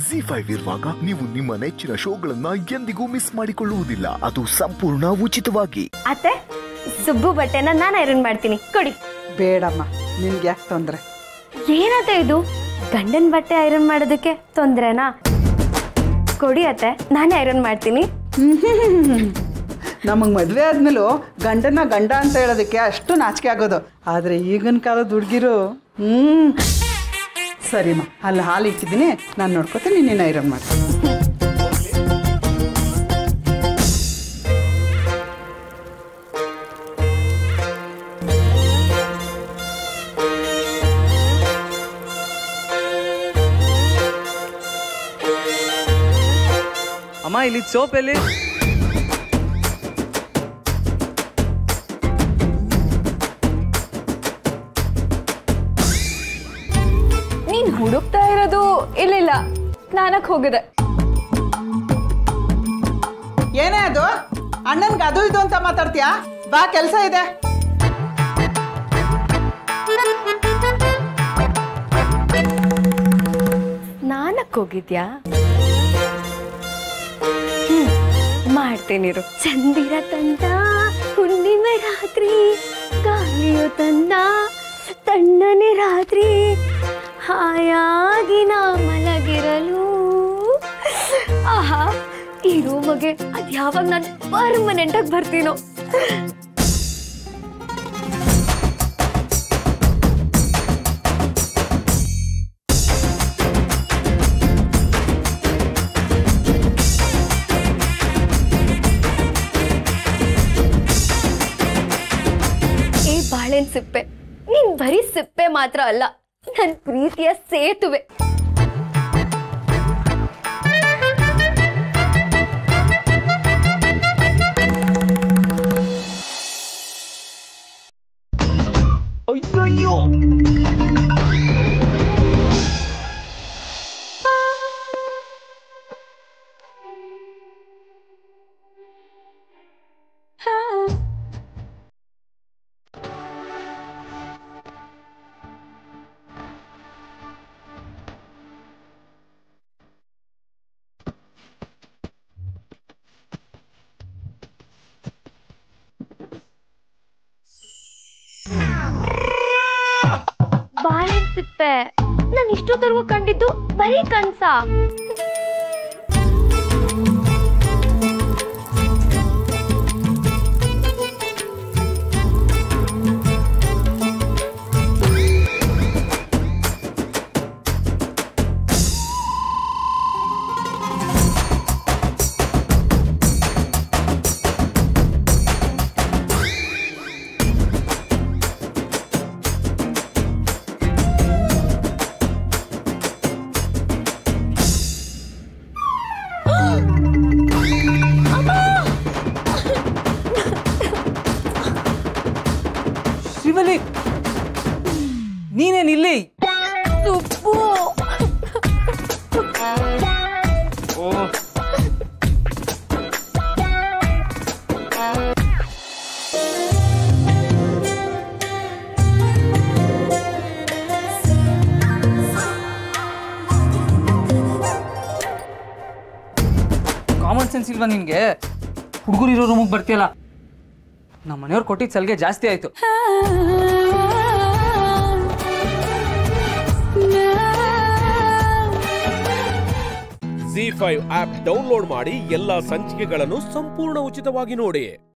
G five ಇರುವಾಗ ನೀವು ನಿಮ್ಮ ನೆಚ್ಚಿನ ಶೋಗಳನ್ನ ಎಂದಿಗೂ ಮಿಸ್ ಮಾಡಿಕೊಳ್ಳುವುದಿಲ್ಲ ಅದು ಸಂಪೂರ್ಣ ಉಚಿತವಾಗಿ ಅತ್ತೆ ಸುಬ್ಬು ಬಟ್ಟೆನ ನಾನು ಐರನ್ ಮಾಡ್ತೀನಿ ಕೊಡಿ ಬೇಡಮ್ಮ ನಿನ್ಗೆ ಯಾಕೆ ತೊಂದರೆ ಏನತ್ತೆ ಇದು ಗಂಡನ ಬಟ್ಟೆ ಐರನ್ ಮಾಡೋದಕ್ಕೆ ತೊಂದ್ರೆನಾ ಕೊಡಿ ಅತ್ತೆ ನಾನೇ ಐರನ್ ಮಾಡ್ತೀನಿ ನಮಗೆ ಮದುವೆ ಆದ್ಮೇಲೂ ಗಂಡನ ಗಂಡ ಅಂತ ಹೇಳೋದಕ್ಕೆ ಅಷ್ಟು ನಾಚಿಕೆ ಆಗೋದು ಆದರೆ ಈಗಿನ ಕಾಲದ ಹುಡುಗಿರು ಹ್ಞೂ ಸರಿಮ್ಮ ಅಲ್ಲಿ ಹಾಲು ಇಟ್ಟಿದ್ದೀನಿ ನಾನು ನೋಡ್ಕೊತೀನಿ ನೀನು ಐರನ್ ಮಾಡಿ ಅಮ್ಮ ಇಲ್ಲಿ ಸೋಪ್ ಎಲ್ಲಿ ನೀನ್ ಹುಡುಕ್ತಾ ಇರೋದು ಇಲ್ಲಿಲ್ಲ ಸ್ನಾನಕ್ ಹೋಗಿದೆ ಏನೇ ಅದು ಅಣ್ಣನ್ಗೆ ಅದು ಇದು ಅಂತ ಮಾತಾಡ್ತೀಯಾ ಬಾ ಕೆಲಸ ಇದೆ ಸ್ನಾನಕ್ ಹೋಗಿದ್ಯಾ ಹ್ಮ್, ಮಾಡ್ತೀನಿರು ಚಂದಿರ ತಂದ ಹುಣ್ಣಿಮೆ ರಾತ್ರಿ ಗಾಳಿಯು ತಂದ ತಣ್ಣನೆ ರಾತ್ರಿ ಹಾಯಾಗಿ ನಾ ಮಲಗಿರಲು ಆಹಾ ಈ ರೂಮಗೆ ಅದ್ ಯಾವಾಗ ನಾನು ಪರ್ಮನೆಂಟ್ ಆಗಿ ಬರ್ತೀನೋ ಏ ಬಾಳೆನ್ ಸಿಪ್ಪೆ ನೀನ್ ಬರೀ ಸಿಪ್ಪೆ ಮಾತ್ರ ಅಲ್ಲ ನನ್ ಪ್ರೀತಿಯ ಸೇತುವೆ ಬಾಳೆನ್ ಸಿಪ್ಪೆ ನಾನು ಇಷ್ಟೊತ್ತರೆಗೂ ಕಂಡಿದ್ದು ಬರೀ ಕನ್ಸ ಶಿವಲಿ ನೀನೇನ್ ಇಲ್ಲಿ ಸುಬ್ಬು ಕಾಮನ್ ಸೆನ್ಸ್ ಇಲ್ವಾ ನಿನ್ಗೆ ಹುಡುಗರು ಇರೋ ರೂಮಿಗೆ ಬರ್ತೀಯಲ್ಲ ನಮ್ಮ ಮನೆಯವ್ರು ಕೊಟ್ಟಿದ್ದ ಸಲಿಗೆ ಜಾಸ್ತಿ ಆಯ್ತು ಜಿ ಫೈವ್ ಆಪ್ ಡೌನ್ಲೋಡ್ ಮಾಡಿ ಎಲ್ಲಾ ಸಂಚಿಕೆಗಳನ್ನು ಸಂಪೂರ್ಣ ಉಚಿತವಾಗಿ ನೋಡಿ